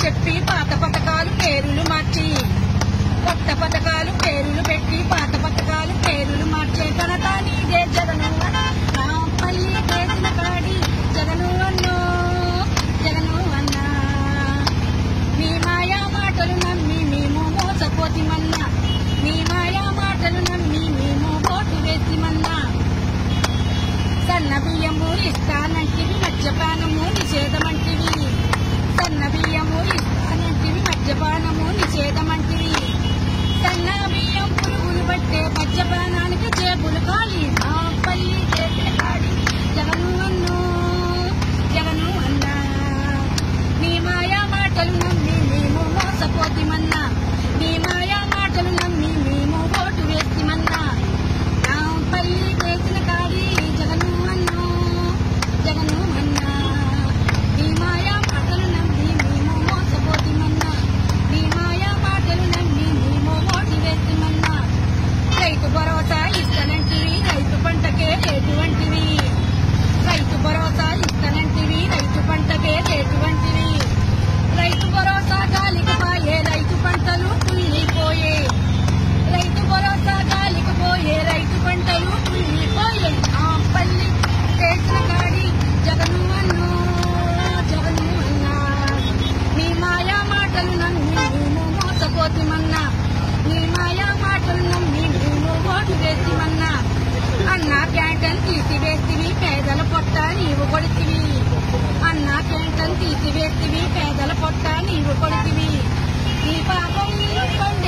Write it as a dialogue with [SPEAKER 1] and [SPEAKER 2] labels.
[SPEAKER 1] చెప్పి పాత పథకాలు పేరులు మార్చి కొత్త పథకాలు పేరులు పెట్టి పాత పథకాలు పేరులు మార్చే ఘనత నీదే జగను నా పల్లి చేసిన కాడి జగను అన్నో జగను అన్నా నీ మాయా మాటలు నమ్మి మేము మోసపోతిమన్నా నీ మాయా మాటలు నమ్మి మేము ఓటు వేసిమన్నా సన్న బియ్యము ఇస్తానంటివి మద్యపానము నిషేధమంటివి సన్న బియ్యము ఇస్తానంటివి మద్యపానము నిషేధమంటివి సన్న బియ్యం పురుగులు పట్టే మద్యపానానికి జేబులు ఖాళీ నా పల్లి చేసే కాడి జగను అన్నో జగను అన్నా నీ మాయా మాటలు నమ్మి మేము మోసపోతిమన్నా నీ మాయా మాటలు నమ్మి మేము ఓటు వేసిమన్నా నా పల్లి చేసిన కాడి జగను అన్నో జగను అన్నా నీ మాయా మాటలు నమ్మి మేము మోసపోతిమన్నా నీ మాయా మాటలు నమ్మి మేము ఓటు వేసిమన్నా రైతు భరోసా ఇస్తానంటివి రైతు పంటకే ఎటువంటివి రైతు భరోసా ఇస్తానంటివి రైతు పంటకే ఎటువంటివి రైతు భరోసా గాలికి పాయే రైతు పంటలు కుళ్ళిపోయే రైతు భరోసా గాలికి పోయే రైతు పంటలు కుళ్ళిపోయే ఆ పల్లి చేసిన కాడి జగను అన్నో జగను అన్నా నీ మాయా మాటలు నమ్మి మేము మోసపోతిమన్నా నీ మాయా మాటలు నమ్మి మేము ఓటు వేసిమన్నా అన్న క్యాంటన్ తీసివేసివి పేదల పొట్ట నీవు కొడితివి అన్న క్యాంటన్ తీసివేసివి పేదల పొట్ట నీవు కొడితివి నీ పాపం పండు